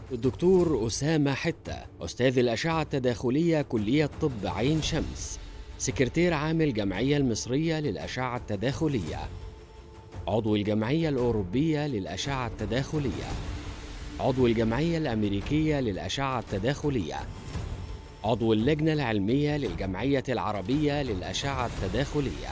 الدكتور أسامة حتة أستاذ الأشعة التداخلية كلية طب عين شمس سكرتير عام الجمعية المصرية للأشعة التداخلية عضو الجمعية الأوروبية للأشعة التداخلية عضو الجمعية الأمريكية للأشعة التداخلية عضو اللجنة العلمية للجمعية العربية للأشعة التداخلية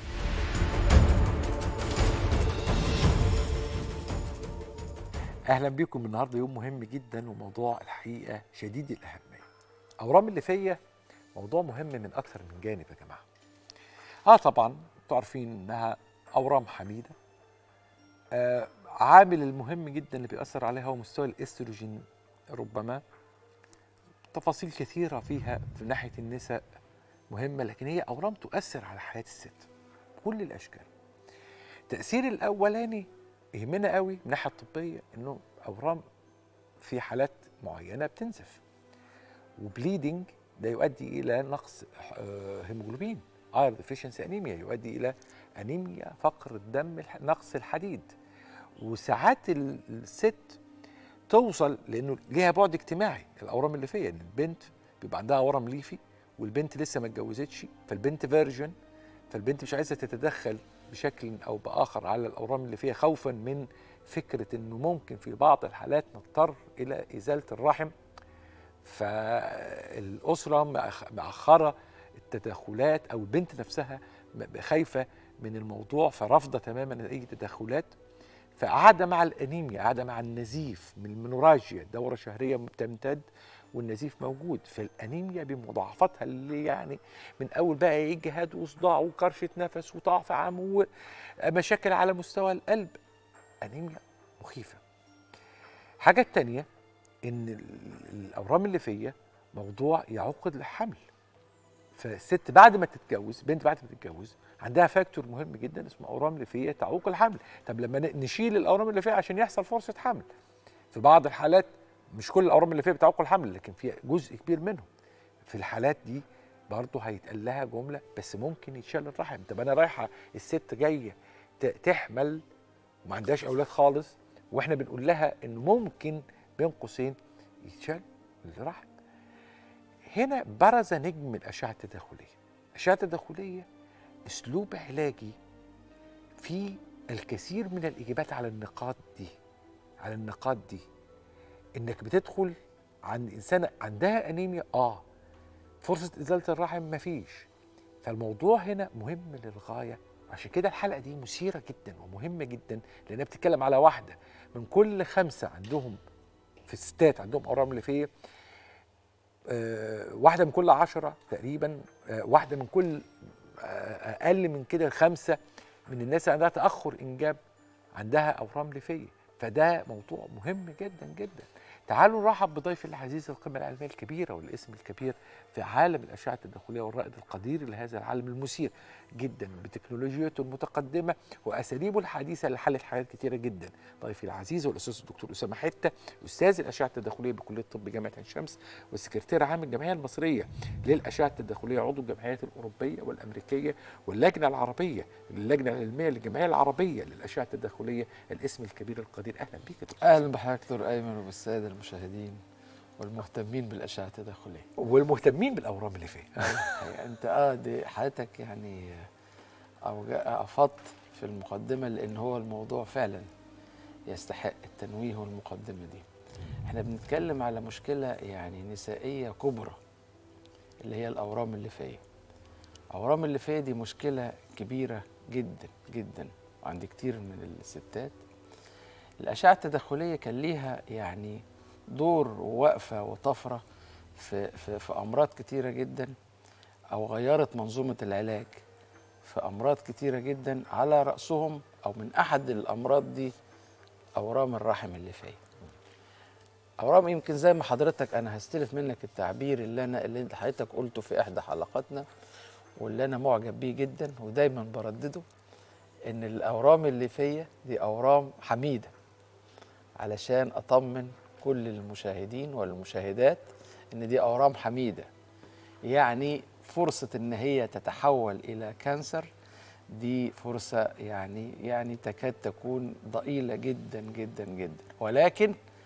اهلا بيكم النهارده يوم مهم جدا وموضوع الحقيقه شديد الاهميه اورام الليفيه موضوع مهم من اكثر من جانب يا جماعه اه طبعا انتوا عارفين انها اورام حميده آه عامل المهم جدا اللي بيأثر عليها هو مستوى الاستروجين ربما تفاصيل كثيره فيها في ناحيه النساء مهمه لكن هي اورام تؤثر على حياه الست بكل الاشكال التاثير الاولاني يهمنا قوي من الناحيه الطبيه انه اورام في حالات معينه بتنزف وبليدنج ده يؤدي الى نقص آه، هيموجلوبين ايرون ديفيشنسي انيميا يؤدي الى انيميا فقر الدم الح- نقص الحديد وساعات ال- الست توصل لانه ليها بعد اجتماعي الاورام الليفيه ان البنت بيبقى عندها ورم ليفي والبنت لسه ما اتجوزتش فالبنت فيرجن فالبنت مش عايزه تتدخل بشكل او باخر على الاورام اللي فيها خوفا من فكره انه ممكن في بعض الحالات نضطر الى ازاله الرحم فالاسره مأخ- مأخره التدخلات او البنت نفسها م- خايفه من الموضوع فرافضه تماما اي تدخلات فقاعده مع الانيميا قاعده مع النزيف من المنوراجيا دوره شهريه بتمتد والنزيف موجود فالانيميا بمضاعفتها اللي يعني من اول بقى ايه اجهاد وصداع وكرشه نفس وضعف عام ومشاكل على مستوى القلب انيميا مخيفه حاجه تانية ان ال- الاورام الليفيه موضوع يعقد الحمل فالست بعد ما تتجوز بنت بعد ما تتجوز عندها فاكتور مهم جدا اسمه اورام ليفيه تعوق الحمل طب لما ن- نشيل الاورام الليفيه عشان يحصل فرصه حمل في بعض الحالات مش كل الاورام الليفيه بتعوق الحمل لكن في جزء كبير منهم في الحالات دي برضه هيتقال لها جمله بس ممكن يتشال الرحم طب انا رايحه الست جايه ت- تحمل وما عندهاش اولاد خالص واحنا بنقول لها انه ممكن بين قوسين يتشال الرحم هنا برز نجم الاشعه التداخليه الاشعه التداخليه اسلوب علاجي فيه الكثير من الاجابات على النقاط دي على النقاط دي انك بتدخل عند انسانه عندها انيميا اه فرصه ازاله الرحم مفيش فالموضوع هنا مهم للغايه عشان كده الحلقه دي مثيره جدا ومهمه جدا لانها بتتكلم على واحده من كل خمسه عندهم في الستات عندهم اورام ليفيه آه، واحده من كل عشرة تقريبا آه، واحده من كل آه، اقل من كده خمسه من الناس اللي عندها تاخر انجاب عندها اورام ليفيه فده موضوع مهم جدا جدا تعالوا نرحب بضيف العزيز القيمه العلميه الكبيره والاسم الكبير في عالم الاشعه التداخليه والرائد القدير لهذا العالم المثير جدا بتكنولوجيته المتقدمه واساليبه الحديثه لحل حاجات كتيره جدا ضيفي العزيز والاستاذ الدكتور اسامه حته استاذ الاشعه التداخليه بكليه الطب جامعه عين شمس والسكرتير عام الجمعيه المصريه للاشعه التداخليه عضو الجمعيات الاوروبيه والامريكيه واللجنه العربيه اللجنه العلميه للجمعيه العربيه للاشعه التداخليه الاسم الكبير القدير اهلا بك يا دكتور اهلا بحضرتك دكتور ايمن وبالساده المشاهدين والمهتمين بالاشعه التداخليه والمهتمين بالاورام اللي فيه يعني انت اه دي حضرتك يعني او افضت في المقدمه لان هو الموضوع فعلا يستحق التنويه والمقدمه دي احنا بنتكلم على مشكله يعني نسائيه كبرى اللي هي الاورام الليفيه اورام الليفيه دي مشكله كبيره جدا جدا عند كتير من الستات الاشعه التداخليه كان ليها يعني دور ووقفه وطفره في في في امراض كتيره جدا او غيرت منظومه العلاج في امراض كتيره جدا على راسهم او من احد الامراض دي اورام الرحم الليفيه اورام يمكن زي ما حضرتك انا هستلف منك التعبير اللي انا اللي انت حضرتك قلته في احدى حلقاتنا واللي انا معجب بيه جدا ودايما بردده ان الاورام الليفيه دي اورام حميده علشان اطمن كل المشاهدين والمشاهدات ان دي اورام حميده يعني فرصه ان هي تتحول الى كانسر دي فرصه يعني يعني تكاد تكون ضئيله جدا جدا جدا ولكن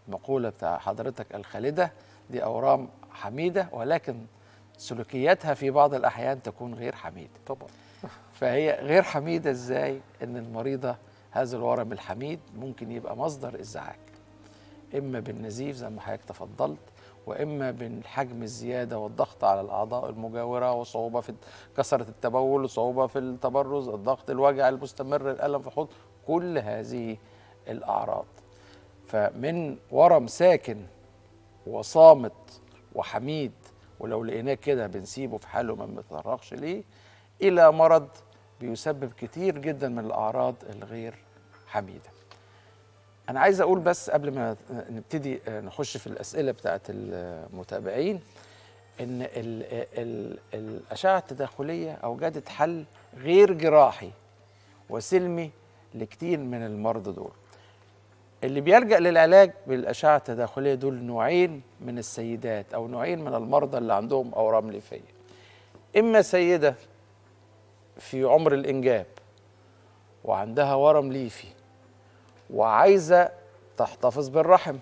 المقولة بتاع حضرتك الخالدة دي أورام حميدة ولكن سلوكياتها في بعض الأحيان تكون غير حميدة طبعا فهي غير حميدة ازاي ان المريضة هذا الورم الحميد ممكن يبقى مصدر ازعاج اما بالنزيف زي ما حضرتك تفضلت واما بالحجم الزياده والضغط على الاعضاء المجاوره وصعوبه في كثره التبول وصعوبه في التبرز الضغط الوجع المستمر الالم في الحوض كل هذه الاعراض فمن ورم ساكن وصامت وحميد ولو لقيناه كده بنسيبه في حاله ما بنتطرقش ليه الى مرض بيسبب كتير جدا من الاعراض الغير حميده انا عايز اقول بس قبل ما نبتدي نخش في الاسئله بتاعت المتابعين ان ال ال الاشعه التداخليه اوجدت حل غير جراحي وسلمي لكتير من المرضى دول اللي بيلجا للعلاج بالاشعه التداخليه دول نوعين من السيدات او نوعين من المرضى اللي عندهم اورام ليفيه اما سيده في عمر الانجاب وعندها ورم ليفي وعايزه تحتفظ بالرحم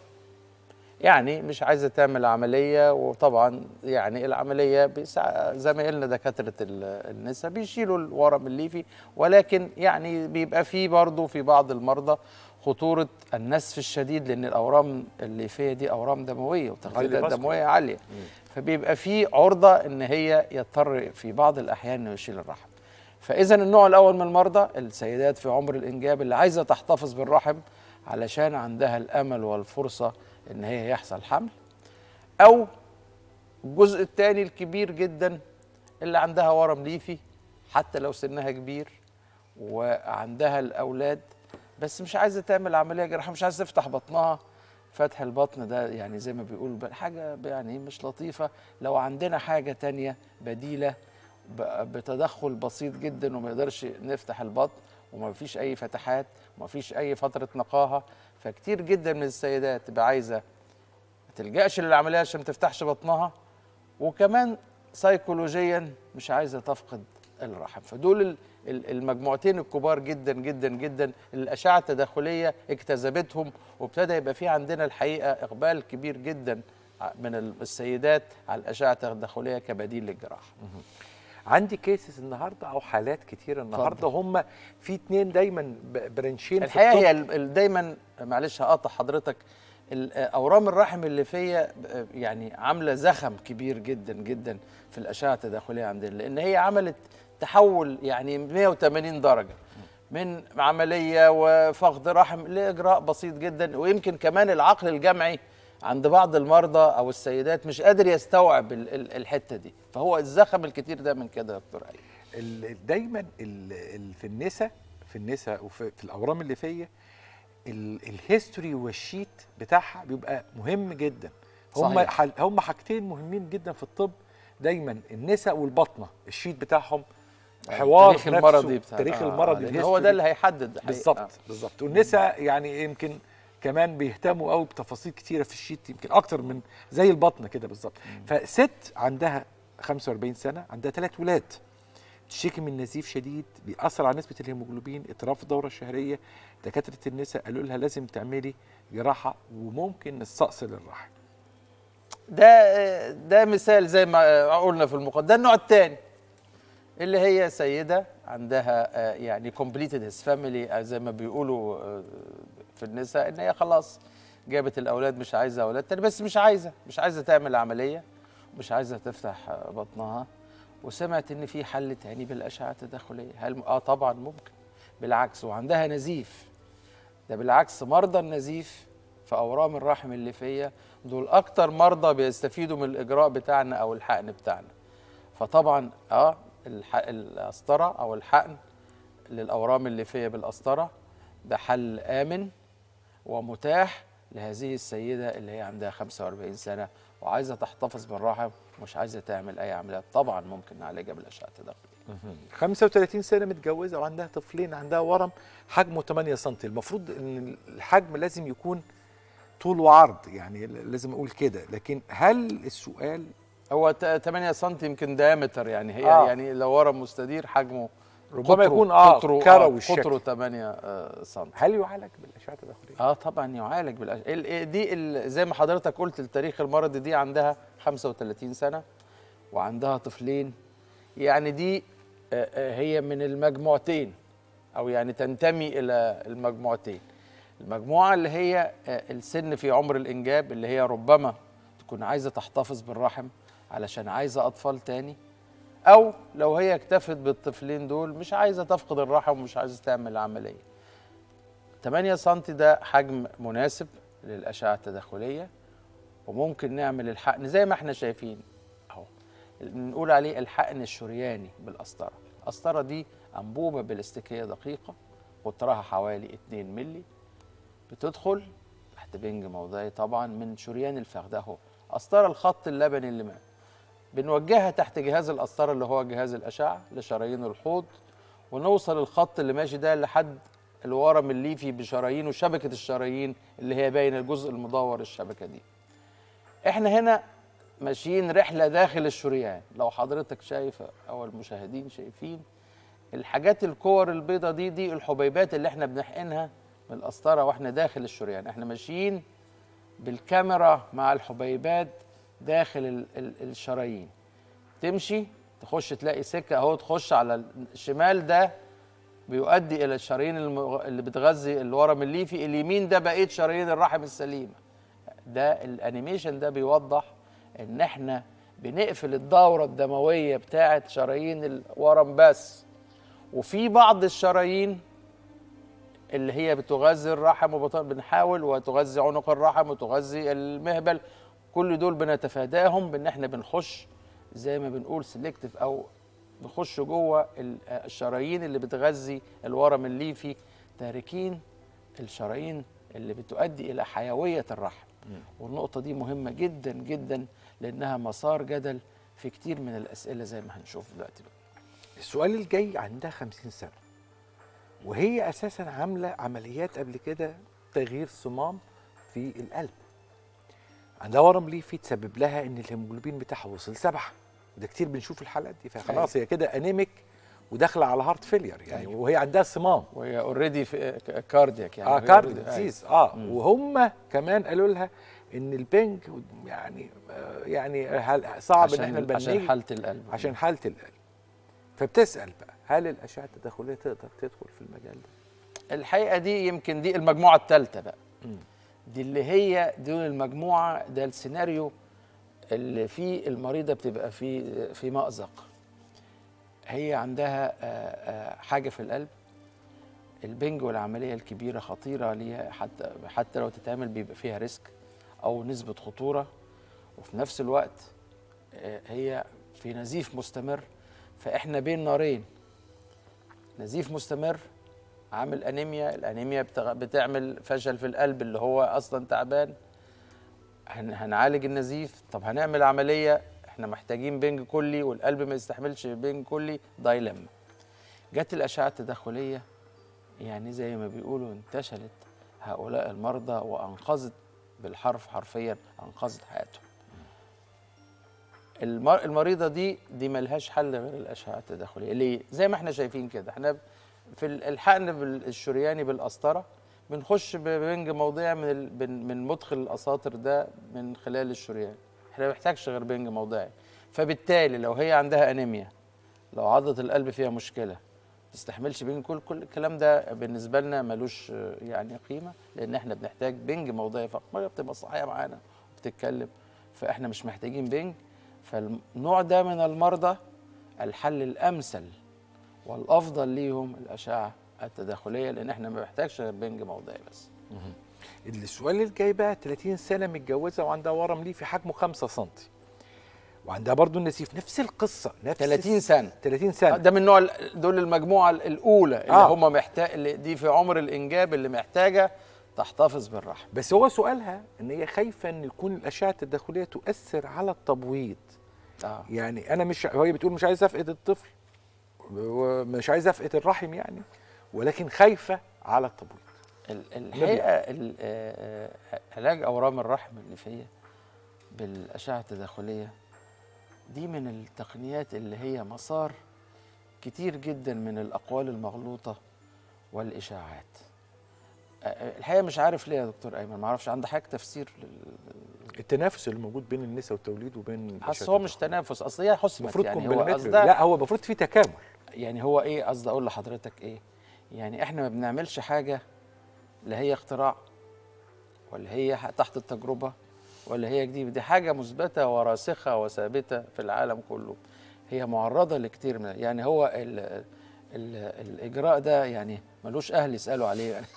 يعني مش عايزه تعمل عمليه وطبعا يعني العمليه بيسع- زمايلنا دكاتره ال- النساء بيشيلوا الورم الليفي ولكن يعني بيبقى فيه برضه في بعض المرضى خطوره النسف الشديد لان الاورام الليفيه دي اورام دمويه وتغذيتها Highly الدمويه عاليه فبيبقى في عرضه ان هي يضطر في بعض الاحيان انه يشيل الرحم فاذا النوع الاول من المرضى السيدات في عمر الانجاب اللي عايزه تحتفظ بالرحم علشان عندها الامل والفرصه ان هي يحصل حمل او الجزء الثاني الكبير جدا اللي عندها ورم ليفي حتى لو سنها كبير وعندها الاولاد بس مش عايزه تعمل عمليه جراحيه مش عايزه تفتح بطنها فتح البطن ده يعني زي ما بيقولوا حاجه يعني مش لطيفه لو عندنا حاجه تانية بديله ب- بتدخل بسيط جدا وما يقدرش نفتح البطن وما فيش اي فتحات وما فيش اي فتره نقاهه فكتير جدا من السيدات تبقى عايزه ما تلجاش للعمليه عشان ما تفتحش بطنها وكمان سيكولوجيا مش عايزه تفقد الرحم فدول ال- ال- المجموعتين الكبار جدا جدا جدا اللي الاشعه التداخليه اجتذبتهم وابتدى يبقى في عندنا الحقيقه اقبال كبير جدا ع- من ال- السيدات على الاشعه التداخليه كبديل للجراحه عندي كيسز النهارده او حالات كتير النهارده هم في اتنين دايما ب- برنشين في الحقيقه الطب. هي ال- ال- دايما معلش هقطع حضرتك ال- اورام الرحم اللي فيا يعني عامله زخم كبير جدا جدا في الاشعه التداخليه عندنا لان هي عملت تحول يعني 180 درجه من عمليه وفقد رحم لاجراء بسيط جدا ويمكن كمان العقل الجمعي عند بعض المرضى او السيدات مش قادر يستوعب ال- ال- الحته دي فهو الزخم الكتير ده من كده يا دكتور علي ال- دايما ال- ال- في النساء في النساء وفي في الاورام اللي فيا ال- الهيستوري والشيت بتاعها بيبقى مهم جدا هم صحيح. حل هم حاجتين مهمين جدا في الطب دايما النساء والبطنه الشيت بتاعهم حوار التاريخ نفسه، المرضي بتاع التاريخ آه، المرضي لأن هو الهيستوري. ده اللي هيحدد الحقيقة. بالظبط آه. بالظبط والنساء يعني يمكن كمان بيهتموا قوي بتفاصيل كتيره في الشيت يمكن اكتر من زي البطن كده بالظبط فست عندها 45 سنه عندها ثلاث ولاد تشتكي من نزيف شديد بيأثر على نسبه الهيموجلوبين اضطراب في الدوره الشهريه دكاتره النساء قالوا لها لازم تعملي جراحه وممكن نستأصل الرحم ده ده مثال زي ما قلنا في المقدمه ده النوع الثاني اللي هي سيده عندها آه، يعني كومبليتد هيز فاميلي زي ما بيقولوا آه، في النساء ان هي خلاص جابت الاولاد مش عايزه اولاد تاني بس مش عايزه مش عايزه تعمل عمليه مش عايزه تفتح آه، بطنها وسمعت ان في حل تاني بالاشعه التداخليه هل اه طبعا ممكن بالعكس وعندها نزيف ده بالعكس مرضى النزيف في اورام الرحم الليفيه دول اكتر مرضى بيستفيدوا من الاجراء بتاعنا او الحقن بتاعنا فطبعا اه الح... القسطره او الحقن للاورام الليفيه بالقسطره ده حل امن ومتاح لهذه السيده اللي هي عندها 45 سنه وعايزه تحتفظ بالرحم ومش عايزه تعمل اي عمليات طبعا ممكن نعالجها بالاشعه التداخليه 35 سنه متجوزه وعندها طفلين عندها ورم حجمه 8 سم المفروض ان الحجم لازم يكون طول وعرض يعني لازم اقول كده لكن هل السؤال هو ت- 8 سم يمكن دايمتر يعني هي آه. آه. يعني لو ورم مستدير حجمه ربما قطره- يكون اه قطره كروي آه الشكل قطره 8 آه سم هل يعالج بالاشعه التداخليه؟ اه طبعا يعالج بالأش... ال- ال- دي ال... زي ما حضرتك قلت التاريخ المرضي دي عندها 35 سنه وعندها طفلين يعني دي آه، آه، هي من المجموعتين او يعني تنتمي الى المجموعتين المجموعه اللي هي آه، السن في عمر الانجاب اللي هي ربما تكون عايزه تحتفظ بالرحم علشان عايزه اطفال تاني او لو هي اكتفت بالطفلين دول مش عايزه تفقد الرحم ومش عايزه تعمل عمليه 8 سم ده حجم مناسب للأشعة التداخلية وممكن نعمل الحقن زي ما احنا شايفين اهو بنقول عليه الحقن الشرياني بالقسطرة القسطرة دي أنبوبة بلاستيكية دقيقة قطرها حوالي 2 ملي بتدخل تحت بنج موضعي طبعا من شريان الفخذ اهو قسطرة الخط اللبني اللي معاه بنوجهها تحت جهاز القسطرة اللي هو جهاز الأشعة لشرايين الحوض ونوصل الخط اللي ماشي ده لحد الورم الليفي بشرايين وشبكة الشرايين اللي هي باين الجزء المدور الشبكة دي احنا هنا ماشيين رحلة داخل الشريان لو حضرتك شايف او المشاهدين شايفين الحاجات الكور البيضة دي دي الحبيبات اللي احنا بنحقنها من القسطرة واحنا داخل الشريان احنا ماشيين بالكاميرا مع الحبيبات داخل ال ال الشرايين تمشي تخش تلاقي سكة اهو تخش على الشمال ده بيؤدي الى الشرايين المغ- اللي بتغذي الورم الليفي اليمين ده بقيه شرايين الرحم السليمه ده الانيميشن ده بيوضح ان احنا بنقفل الدوره الدمويه بتاعه شرايين الورم بس وفي بعض الشرايين اللي هي بتغذي الرحم وبط- بنحاول وتغذي عنق الرحم وتغذي المهبل كل دول بنتفاداهم بان احنا بنخش زي ما بنقول سيلكتيف او نخش جوه ال- الشرايين اللي بتغذي الورم الليفي تاركين الشرايين اللي بتؤدي الى حيويه الرحم والنقطه دي مهمه جدا جدا لانها مسار جدل في كتير من الاسئله زي ما هنشوف دلوقتي بقى. السؤال الجاي عندها 50 سنه وهي اساسا عامله عمليات قبل كده تغيير صمام في القلب عندها ورم ليفي تسبب لها ان الهيموجلوبين بتاعها وصل سبعه وده كتير بنشوف الحالات دي فخلاص هي كده انيميك وداخله على هارت فيلير يعني أيوة. وهي عندها صمام وهي اوريدي في كاردياك يعني اه وهي كارد already- ديزيز اه مم. وهم كمان قالوا لها ان البنج يعني آه يعني هل- صعب ان احنا عشان عشان نبنيه حاله القلب عشان حاله القلب فبتسال بقى هل الاشعه التداخليه تقدر تدخل في المجال ده؟ الحقيقه دي يمكن دي المجموعه الثالثه بقى مم. دي اللي هي دول المجموعه ده السيناريو اللي فيه المريضه بتبقى في في مأزق هي عندها آه، آه، حاجه في القلب البنج والعمليه الكبيره خطيره ليها حتى حتى لو تتعمل بيبقى فيها ريسك او نسبه خطوره وفي نفس الوقت آه، هي في نزيف مستمر فاحنا بين نارين نزيف مستمر عامل انيميا الانيميا بتغ- بتعمل فشل في القلب اللي هو اصلا تعبان هن هنعالج النزيف طب هنعمل عمليه احنا محتاجين بنج كلي والقلب ما يستحملش بنج كلي دايلما جت الاشعه التداخليه يعني زي ما بيقولوا انتشلت هؤلاء المرضى وانقذت بالحرف حرفيا انقذت حياتهم المر- المريضه دي دي ملهاش حل غير الاشعه التداخليه ليه زي ما احنا شايفين كده احنا في ال- الحقن بال- الشرياني بالقسطره بنخش ببنج موضعي من ال- من من مدخل الاساطر ده من خلال الشريان احنا ما بنحتاجش غير بنج موضعي فبالتالي لو هي عندها انيميا لو عضله القلب فيها مشكله تستحملش بنج كل كل الكلام ده بالنسبه لنا ملوش آه، يعني قيمه لان احنا بنحتاج بنج موضعي فقط ما بتبقى صحيه معانا وبتتكلم فاحنا مش محتاجين بنج فالنوع ده من المرضى الحل الامثل والافضل ليهم الاشعه التداخليه لان احنا ما بنحتاجش غير بنج موضعي بس السؤال الجاي بقى 30 سنه متجوزه وعندها ورم ليفي حجمه 5 سم وعندها برضو النزيف نفس القصه نفس 30 سنه 30 سنه ده من نوع ال- دول المجموعه ال- الاولى اللي آه. هم محتاج اللي دي في عمر الانجاب اللي محتاجه تحتفظ بالرحم بس هو سؤالها ان هي خايفه ان يكون الاشعه التداخليه تؤثر على التبويض اه يعني انا مش هي بتقول مش عايزه افقد الطفل ومش عايزه افقد الرحم يعني ولكن خايفه على التبويض ال- الحقيقه ال- آه، آه، علاج اورام الرحم الليفيه بالاشعه التداخليه دي من التقنيات اللي هي مسار كتير جدا من الاقوال المغلوطه والاشاعات آه، الحقيقه مش عارف ليه يا دكتور ايمن ما اعرفش عندك حاجه تفسير لل- التنافس اللي موجود بين النساء والتوليد وبين حاسس هو مش تنافس اصل هي حسبت المفروض يعني هو كومبلمنتري قصدها لا هو المفروض في تكامل يعني هو ايه قصدي اقول لحضرتك ايه يعني احنا ما بنعملش حاجه لا هي اختراع ولا هي ح- تحت التجربه ولا هي جديده دي حاجه مثبته وراسخه وثابته في العالم كله هي معرضه لكتير من يعني هو ال ال الاجراء ده يعني ملوش اهل يسالوا عليه يعني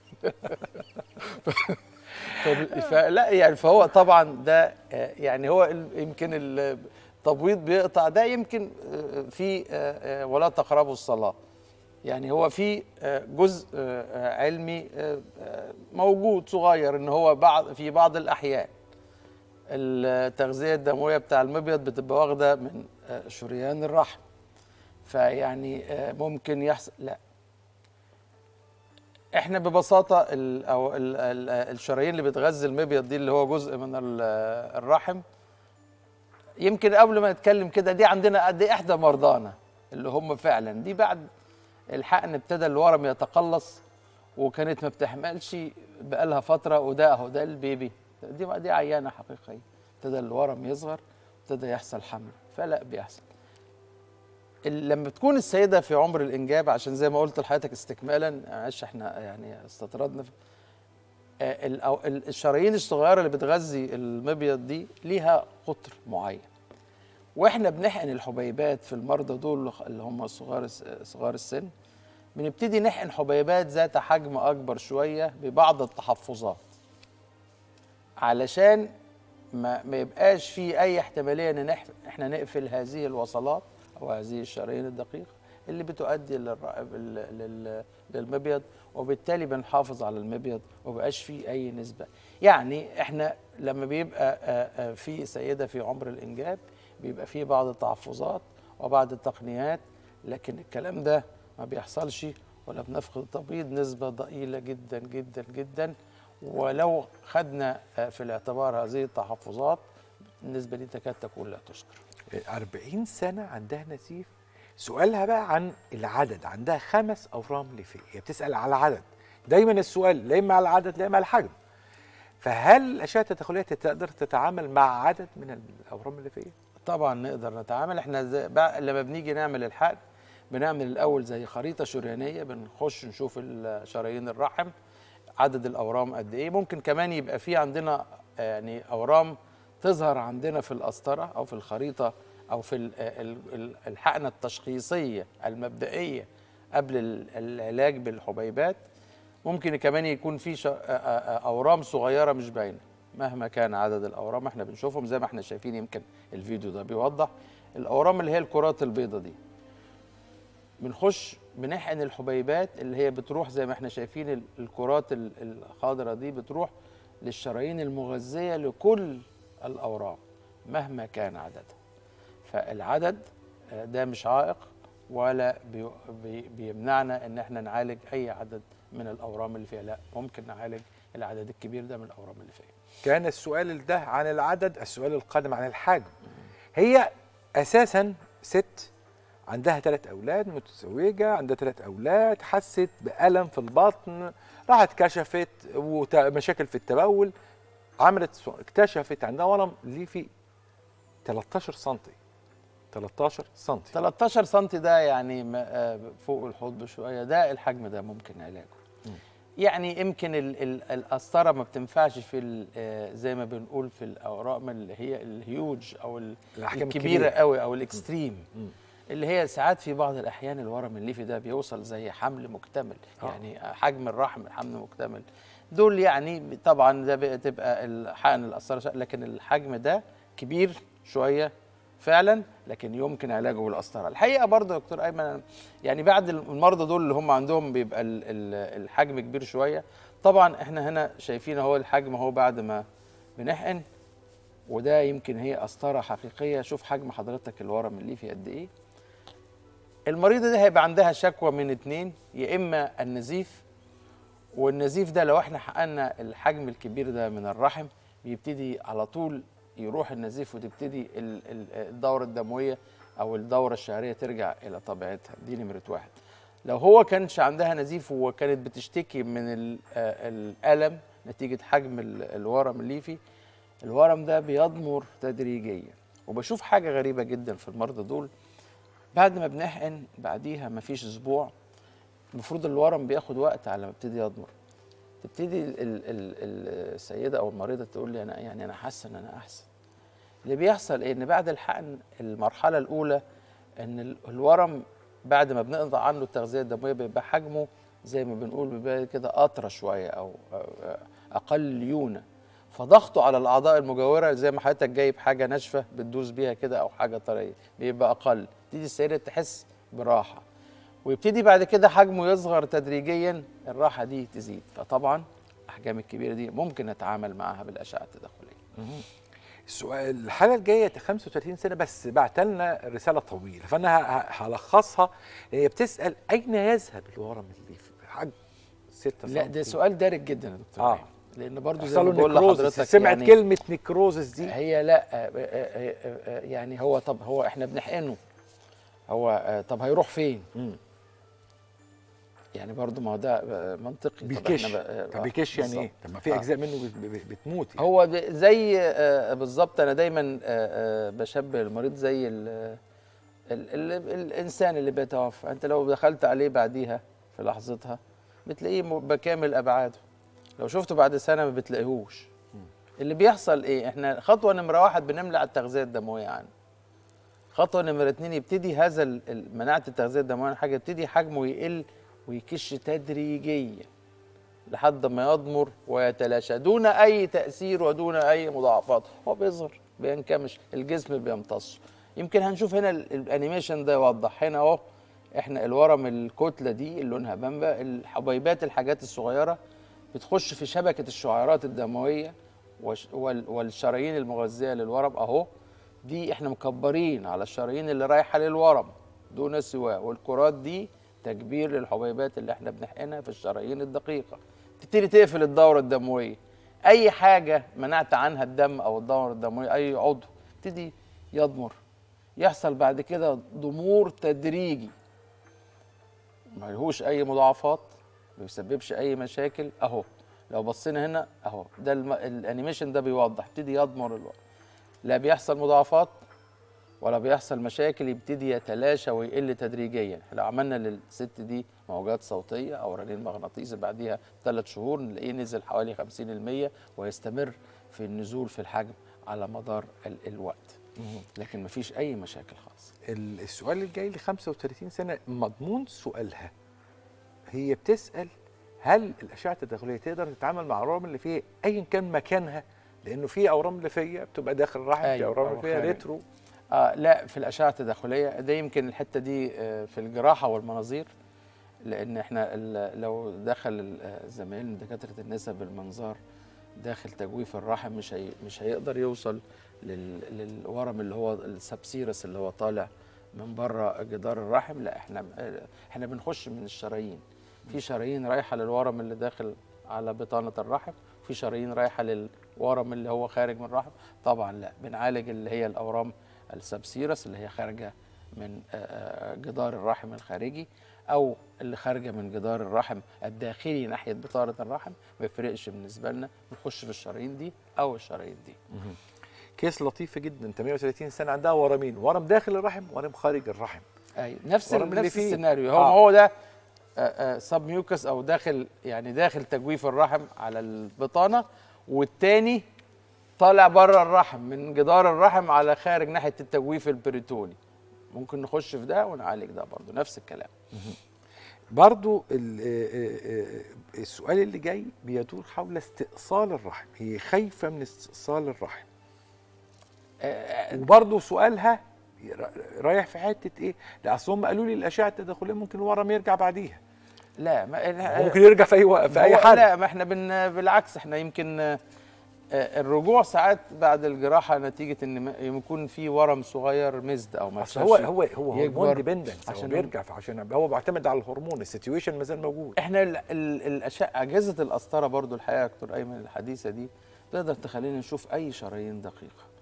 ف- فلا يعني فهو طبعا ده آه، يعني هو ال- يمكن التبويض بيقطع ده يمكن آه، في آه، آه، ولا تقربوا الصلاه يعني هو في آه، جزء آه، آه، علمي آه، آه، موجود صغير ان هو بعض في بعض الاحيان التغذيه الدمويه بتاع المبيض بتبقى واخده من آه، شريان الرحم فيعني آه، ممكن يحصل لا احنا ببساطه ال او ال ال الشرايين اللي بتغذي المبيض دي اللي هو جزء من ال- الرحم يمكن قبل ما نتكلم كده دي عندنا دي احدى مرضانا اللي هم فعلا دي بعد الحقن ابتدى الورم يتقلص وكانت ما بتحملش بقالها فتره وده اهو ده البيبي دي دي عيانه حقيقيه ابتدى الورم يصغر ابتدى يحصل حمل فلا بيحصل ال- لما تكون السيده في عمر الانجاب عشان زي ما قلت لحضرتك استكمالا معلش احنا يعني استطردنا في آه، ال- أو ال- الشرايين الصغيره اللي بتغذي المبيض دي ليها قطر معين واحنا بنحقن الحبيبات في المرضى دول اللي هم صغار الس- صغار السن بنبتدي نحقن حبيبات ذات حجم اكبر شويه ببعض التحفظات علشان ما, ما يبقاش في اي احتماليه ان نح- احنا نقفل هذه الوصلات او هذه الشرايين الدقيقه اللي بتؤدي للر- لل- لل- للمبيض وبالتالي بنحافظ على المبيض ومبقاش فيه اي نسبه يعني احنا لما بيبقى آه، آه، في سيده في عمر الانجاب بيبقى فيه بعض التحفظات وبعض التقنيات لكن الكلام ده ما بيحصلش ولا بنفقد التبييض نسبه ضئيله جدا جدا جدا ولو خدنا آه، في الاعتبار هذه التحفظات النسبه دي تكاد تكون لا تذكر 40 سنه عندها نزيف سؤالها بقى عن العدد عندها خمس اورام ليفيه هي بتسال على العدد دايما السؤال لا اما على العدد لا اما على الحجم فهل الاشعه التداخليه تقدر تتعامل مع عدد من الاورام الليفيه طبعا نقدر نتعامل احنا زي بقى لما بنيجي نعمل الحقن بنعمل الاول زي خريطه شريانيه بنخش نشوف ال- شرايين الرحم عدد الاورام قد ايه ممكن كمان يبقى في عندنا يعني اورام تظهر عندنا في القسطره او في الخريطه او في ال- ال- ال- الحقنه التشخيصيه المبدئيه قبل ال- العلاج بالحبيبات ممكن كمان يكون في شا- آ- آ- آ- اورام صغيره مش باينه مهما كان عدد الاورام احنا بنشوفهم زي ما احنا شايفين يمكن الفيديو ده بيوضح الاورام اللي هي الكرات البيضاء دي بنخش بنحقن الحبيبات اللي هي بتروح زي ما احنا شايفين ال- الكرات ال- الخضراء دي بتروح للشرايين المغذيه لكل الاورام مهما كان عددها فالعدد آه، ده مش عائق ولا بي بي بيمنعنا ان احنا نعالج اي عدد من الاورام اللي فيها لا ممكن نعالج العدد الكبير ده من الاورام اللي فيها كان السؤال ده عن العدد السؤال القادم عن الحجم هي اساسا ست عندها ثلاث اولاد متزوجه عندها ثلاث اولاد حست بالم في البطن راحت كشفت ومشاكل في التبول عملت سو- اكتشفت عندها ورم ليفي 13 سم 13 سم 13 سم ده يعني ما- آه، فوق الحوض بشويه ده الحجم ده ممكن علاجه يعني يمكن ال- ال- القسطره ما بتنفعش في ال- آه، زي ما بنقول في الاورام اللي هي الهيوج او ال- الأحجام الكبيره الكبيرة. قوي او الاكستريم مم. اللي هي ساعات في بعض الاحيان الورم الليفي ده بيوصل زي حمل مكتمل آه. يعني حجم الرحم حمل مكتمل دول يعني طبعا ده بتبقى الحقن القسطره شا- لكن الحجم ده كبير شويه فعلا لكن يمكن علاجه بالقسطره الحقيقه برضه يا دكتور ايمن يعني بعد المرضى دول اللي هم عندهم بيبقى ال- ال- الحجم كبير شويه طبعا احنا هنا شايفين اهو الحجم اهو بعد ما بنحقن وده يمكن هي قسطره حقيقيه شوف حجم حضرتك الورم الليفي قد ايه المريضه دي هيبقى عندها شكوى من اتنين يا اما النزيف والنزيف ده لو احنا حققنا الحجم الكبير ده من الرحم بيبتدي على طول يروح النزيف وتبتدي ال- ال- الدورة الدموية او الدوره الشهريه ترجع الى طبيعتها دي نمره واحد لو هو كانش عندها نزيف وكانت بتشتكي من ال- آه، الالم نتيجه حجم ال- الورم الليفي الورم ده بيضمر تدريجيا وبشوف حاجه غريبه جدا في المرضى دول بعد ما بنحقن بعديها مفيش اسبوع المفروض الورم بياخد وقت على ما يبتدي يضمر تبتدي ال- ال- ال- السيده او المريضه تقول لي انا يعني انا حاسه ان انا احسن اللي بيحصل ايه ان بعد الحقن المرحله الاولى ان ال- الورم بعد ما بنقطع عنه التغذيه الدمويه بيبقى حجمه زي ما بنقول بيبقى كده اطرى شويه او أو اقل ليونه فضغطه على الاعضاء المجاوره زي ما حضرتك جايب حاجه ناشفه بتدوس بيها كده او حاجه طريه بيبقى اقل تيجي السيده تحس براحه ويبتدي بعد كده حجمه يصغر تدريجيا الراحه دي تزيد فطبعا الاحجام الكبيره دي ممكن نتعامل معاها بالاشعه التداخليه السؤال الحلقه الجايه 35 سنه بس بعت لنا رساله طويله فانا ه- ه- هلخصها هي بتسال اين يذهب الورم الليفي حجم 6 لا ده سؤال دارج جدا يا دكتور آه. آه. لان برضو زي حصل ما له بقول نكروزس لحضرتك سمعت يعني كلمه نكروزس دي هي لا آه، آه، آه، آه، يعني هو طب هو احنا بنحقنه هو آه، طب هيروح فين؟ مم. يعني برضو ما هو ده آه، منطقي طب بيكش إحنا بقى- آه، طب بيكش يعني بالظبط. ايه؟ طب ما في آه. اجزاء منه بت- بت- بتموت يعني. هو ب- زي آه، بالظبط انا دايما آه، آه، بشبه المريض زي ال ال ال الانسان اللي بيتوفى انت لو دخلت عليه بعديها في لحظتها بتلاقيه م- بكامل ابعاده لو شفته بعد سنه ما بتلاقيهوش اللي بيحصل ايه احنا خطوه نمره واحد بنملى التغذيه الدمويه عنه خطوه نمره اتنين يبتدي هذا ال- ال- مناعه التغذيه الدمويه حاجه يبتدي حجمه يقل ويكش تدريجيا لحد ما يضمر ويتلاشى دون اي تاثير ودون اي مضاعفات هو بيظهر بينكمش الجسم بيمتصه يمكن هنشوف هنا ال- الانيميشن ده يوضح هنا اهو احنا الورم الكتله دي اللي لونها بامبا الحبيبات الحاجات الصغيره بتخش في شبكه الشعيرات الدمويه وش- وال- والشرايين المغذيه للورم اهو دي احنا مكبرين على الشرايين اللي رايحه للورم دون سواه والكرات دي تكبير للحبيبات اللي احنا بنحقنها في الشرايين الدقيقه تبتدي تقفل الدوره الدمويه اي حاجه منعت عنها الدم او الدوره الدمويه اي عضو يبتدي يضمر يحصل بعد كده ضمور تدريجي ملهوش اي مضاعفات ما بيسببش اي مشاكل اهو لو بصينا هنا اهو ده الم... الانيميشن ده بيوضح يبتدي يضمر الوقت لا بيحصل مضاعفات ولا بيحصل مشاكل يبتدي يتلاشى ويقل تدريجيا لو عملنا للست دي موجات صوتيه او رنين مغناطيسي بعديها ثلاث شهور نلاقيه نزل حوالي 50% ويستمر في النزول في الحجم على مدار ال... الوقت لكن مفيش اي مشاكل خالص ال- السؤال الجاي ل 35 سنه مضمون سؤالها هي بتسال هل الاشعه التداخليه تقدر تتعامل مع الاورام اللي فيها ايا كان مكانها لانه في اورام ليفيه بتبقى داخل الرحم في أيوة، اورام أو ليفيه خارج. ريترو آه لا في الاشعه التداخليه ده يمكن الحته دي آه في الجراحه والمناظير لان احنا ال- لو دخل ال- آه، زمايلنا دكاتره النساء بالمنظار داخل تجويف الرحم مش هي مش هيقدر يوصل لل للورم اللي هو السبسيرس اللي هو طالع من بره جدار الرحم لا احنا آه، احنا بنخش من الشرايين في شرايين رايحه للورم اللي داخل على بطانه الرحم في شرايين رايحه للورم اللي هو خارج من الرحم طبعا لا بنعالج اللي هي الاورام السبسيرس اللي هي خارجه من آه، آه، جدار الرحم الخارجي او اللي خارجه من جدار الرحم الداخلي ناحيه بطانه الرحم ما يفرقش بالنسبه لنا نخش في الشرايين دي او الشرايين دي كيس لطيفه جدا 38 سنه عندها ورمين ورم داخل الرحم ورم خارج الرحم ايوه نفس ورم ال- اللي نفس فيه. السيناريو هو آه. هو ده سب ميوكس او داخل يعني داخل تجويف الرحم على البطانه والتاني طالع بره الرحم من جدار الرحم على خارج ناحيه التجويف البريتوني ممكن نخش في ده ونعالج ده برضه نفس الكلام برضو ال- آه، آه، آه، السؤال اللي جاي بيدور حول استئصال الرحم هي خايفه من استئصال الرحم وبرضه سؤالها رايح في حته ايه؟ لا اصل هم قالوا لي الاشعه التداخليه ممكن الورم يرجع بعديها لا ما ممكن يرجع في اي وقت في اي هو- حاله لا ما احنا بن بالعكس احنا يمكن آه، آه، الرجوع ساعات بعد الجراحه نتيجه ان م- يكون في ورم صغير مزد او ما اصل هو اتشافش هو هو هرمون يكبر ديبندنس هو عشان- بيرجع عشان هو بيعتمد على الهرمون السيتويشن ما زال موجود احنا ال- ال- الاشعه اجهزه القسطره برضو الحقيقه يا دكتور ايمن الحديثه دي تقدر تخلينا نشوف اي شرايين دقيقه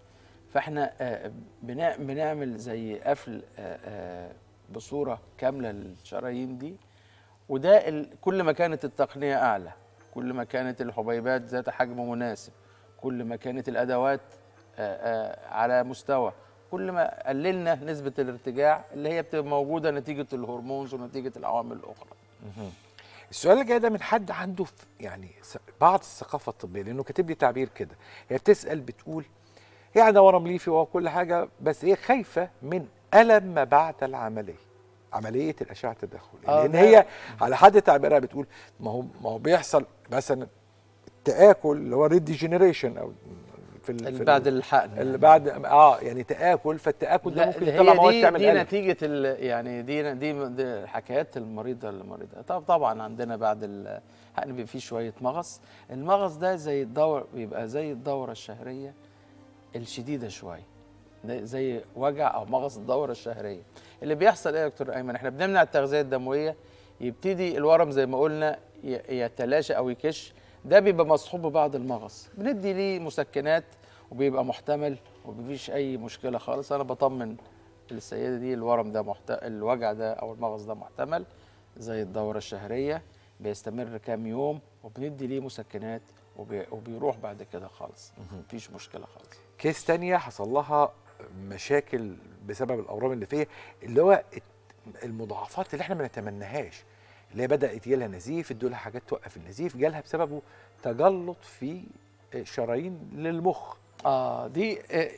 فاحنا آه، بنع- بنعمل زي قفل آه، آه، بصوره كامله للشرايين دي وده ال- كل ما كانت التقنيه اعلى كل ما كانت الحبيبات ذات حجم مناسب كل ما كانت الادوات آه، آه، على مستوى كل ما قللنا نسبه الارتجاع اللي هي بتبقى موجوده نتيجه الهرمونز ونتيجه العوامل الاخرى السؤال اللي جاي ده من حد عنده ف- يعني س- بعض الثقافه الطبيه لانه كاتب لي تعبير كده هي بتسال بتقول هي عندها ورم ليفي وكل حاجه بس هي خايفه من الم ما بعد العمليه عمليه الاشعه التداخليه آه، لان ده- هي على حد تعبيرها بتقول ما هو ما هو بيحصل مثلا التاكل اللي هو ريديجنريشن او في ال- في اللي ال- بعد الحقن اللي يعني. بعد اه يعني تاكل فالتاكل ده لا ممكن هي يطلع مواد دي, تعمل دي ألم. نتيجة ال يعني دي دي, دي حكايات المريضة اللي مريضة طب طبعا عندنا بعد الحقن بيبقى فيه شوية مغص المغص ده زي الدورة بيبقى زي الدورة الشهرية الشديدة شوية ده زي وجع أو مغص الدورة الشهرية اللي بيحصل إيه يا دكتور أيمن احنا بنمنع التغذية الدموية يبتدي الورم زي ما قلنا ي- يتلاشى أو يكش ده بيبقى مصحوب ببعض المغص بندي ليه مسكنات وبيبقى محتمل ومفيش اي مشكله خالص انا بطمن السيده دي الورم ده محت... الوجع ده او المغص ده محتمل زي الدوره الشهريه بيستمر كام يوم وبندي ليه مسكنات وبي... وبيروح بعد كده خالص مفيش مشكله خالص كيس تانية حصل لها مشاكل بسبب الاورام اللي فيها اللي هو المضاعفات اللي احنا ما نتمناهاش اللي هي بدات يجيلها نزيف ادوا لها حاجات توقف النزيف جالها بسببه تجلط في شرايين للمخ اه دي آه،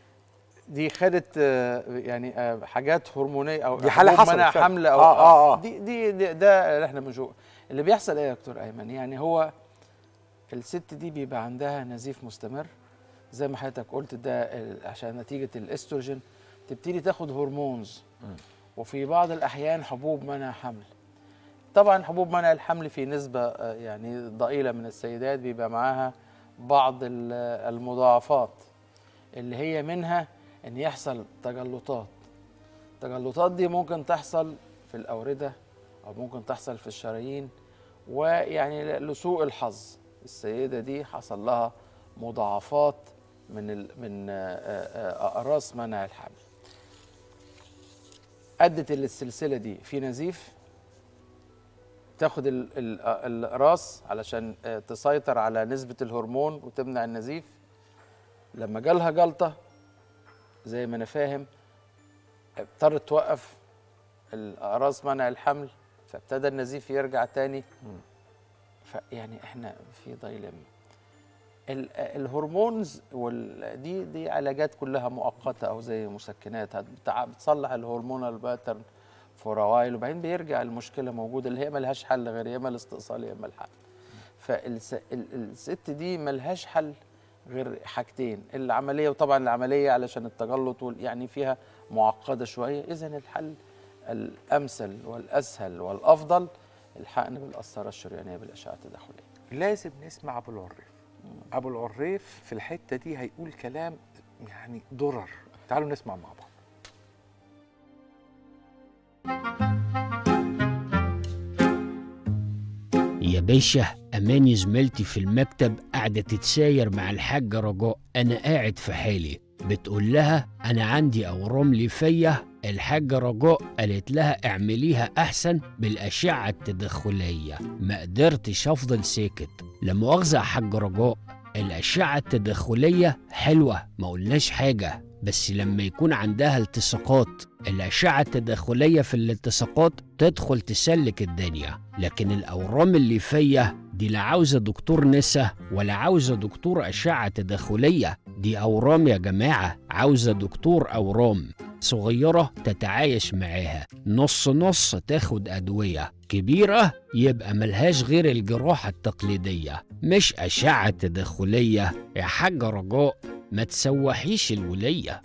دي خدت آه، يعني آه، حاجات هرمونيه او دي حالة حبوب حصلت منع فعلا. حمل او آه، آه، آه. دي دي, دي ده اللي احنا بنشوفه اللي بيحصل ايه يا دكتور ايمن يعني هو الست دي بيبقى عندها نزيف مستمر زي ما حضرتك قلت ده ال- عشان نتيجه الاستروجين تبتدي تاخد هرمونز وفي بعض الاحيان حبوب منع حمل طبعا حبوب منع الحمل في نسبه آه، يعني ضئيله من السيدات بيبقى معاها بعض ال- المضاعفات اللي هي منها ان يحصل تجلطات التجلطات دي ممكن تحصل في الاورده او ممكن تحصل في الشرايين ويعني لسوء الحظ السيده دي حصل لها مضاعفات من ال من آه، آه، اقراص منع الحمل ادت السلسله دي في نزيف تاخد ال- ال- الاقراص علشان آه، تسيطر على نسبه الهرمون وتمنع النزيف لما جالها جلطه زي ما انا فاهم اضطرت توقف الاقراص منع الحمل فابتدى النزيف يرجع تاني فيعني احنا في دايلما ال- الهرمونز وال... دي دي علاجات كلها مؤقته او زي مسكنات هتبتع- بتصلح الهرمونال باترن فور وايل وبعدين بيرجع المشكله موجوده اللي هي ملهاش حل غير يا اما الاستئصال يا اما الحل فالست دي ملهاش حل غير حاجتين العمليه وطبعا العمليه علشان التجلط وال- يعني فيها معقده شويه اذا الحل الامثل والاسهل والافضل الحقن بالقسطره الشريانيه بالاشعه التداخليه لازم نسمع ابو العريف ابو العريف في الحته دي هيقول كلام يعني ضرر تعالوا نسمع مع بعض يا باشا أماني زميلتي في المكتب قاعدة تتساير مع الحاجة رجاء أنا قاعد في حالي بتقول لها أنا عندي أورام ليفية الحاجة رجاء قالت لها اعمليها أحسن بالأشعة التدخلية ما قدرتش أفضل ساكت لا مؤاخذة يا حاج رجاء الأشعة التدخلية حلوة ما قلناش حاجة بس لما يكون عندها التصاقات الأشعة التداخلية في الالتصاقات تدخل تسلك الدنيا لكن الأورام الليفية دي لا عاوزة دكتور نسا ولا عاوزة دكتور أشعة تداخلية دي أورام يا جماعة عاوزة دكتور أورام صغيرة تتعايش معاها نص نص تاخد أدوية كبيرة يبقى ملهاش غير الجراحة التقليدية مش أشعة تداخلية يا حاج رجاء ما تسوحيش الولية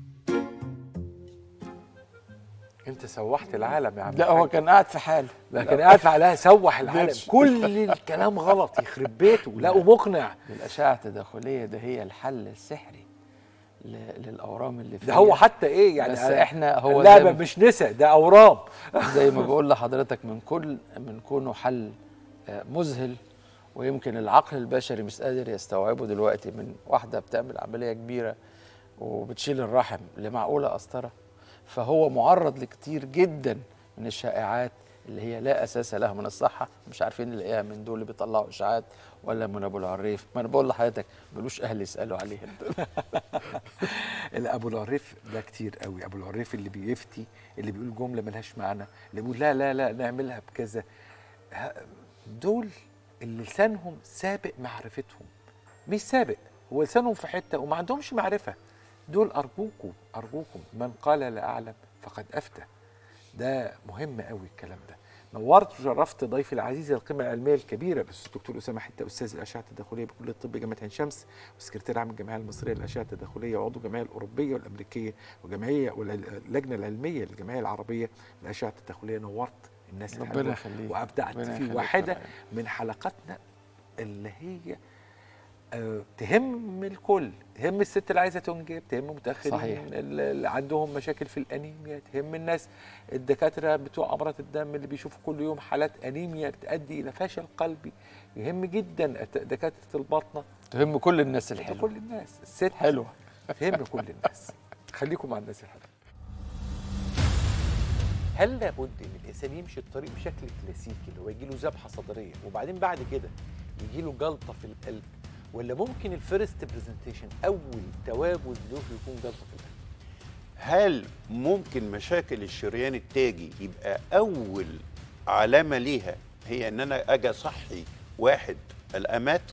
انت سوحت العالم يا عم لا هو الحاج. كان قاعد في حاله لكن قاعد في عليها سوح العالم قدرش. كل الكلام غلط يخرب بيته لا مقنع الأشعة التداخلية ده هي الحل السحري ل- للأورام اللي فيها ده هو حتى ايه يعني بس أنا- احنا هو لا زي ما- مش نسا ده اورام زي ما بقول لحضرتك من كل من كونه حل آه، مذهل ويمكن العقل البشري مش قادر يستوعبه دلوقتي من واحدة بتعمل عملية كبيرة وبتشيل الرحم اللي معقوله قسطره فهو معرض لكتير جدا من الشائعات اللي هي لا اساس لها من الصحه مش عارفين نلاقيها من دول اللي بيطلعوا اشاعات ولا من ابو العريف ما انا بقول لحضرتك ملوش اهل يسالوا عليه لا ابو العريف ده كتير قوي ابو العريف اللي بيفتي اللي بيقول جمله ملهاش معنى اللي بيقول لا لا لا نعملها بكذا ه- دول اللي لسانهم سابق معرفتهم مش سابق هو لسانهم في حته وما عندهمش معرفه دول ارجوكم ارجوكم من قال لا اعلم فقد افتى ده مهم قوي الكلام ده نورت وشرفت ضيفي العزيز القيمه العلميه الكبيره بس الدكتور اسامه حته استاذ الاشعه التداخليه بكليه الطب جامعه عين شمس وسكرتير عام الجمعيه المصريه للاشعه التداخليه وعضو الجمعيه الاوروبيه والامريكيه وجمعيه واللجنه العلميه للجمعيه العربيه للاشعه التداخليه نورت الناس ربنا الحلوة يخليك وابدعت ربنا في يخليك واحده طبعاً. من حلقاتنا اللي هي آه، تهم الكل تهم الست اللي عايزه تنجب تهم متاخرين صحيح. اللي عندهم مشاكل في الانيميا تهم الناس الدكاتره بتوع امراض الدم اللي بيشوفوا كل يوم حالات انيميا بتؤدي الى فشل قلبي يهم جدا الت- دكاتره الباطنه تهم كل الناس تهم الحلوه كل الناس الست حلوه تهم كل الناس خليكم مع الناس الحلوه هل لابد ان الانسان يمشي الطريق بشكل كلاسيكي اللي هو يجي له ذبحه صدريه وبعدين بعد كده يجي له جلطه في القلب ولا ممكن الفيرست برزنتيشن اول تواجد له يكون جلطه في القلب هل ممكن مشاكل الشريان التاجي يبقى اول علامه ليها هي ان انا اجي اصحي واحد الامات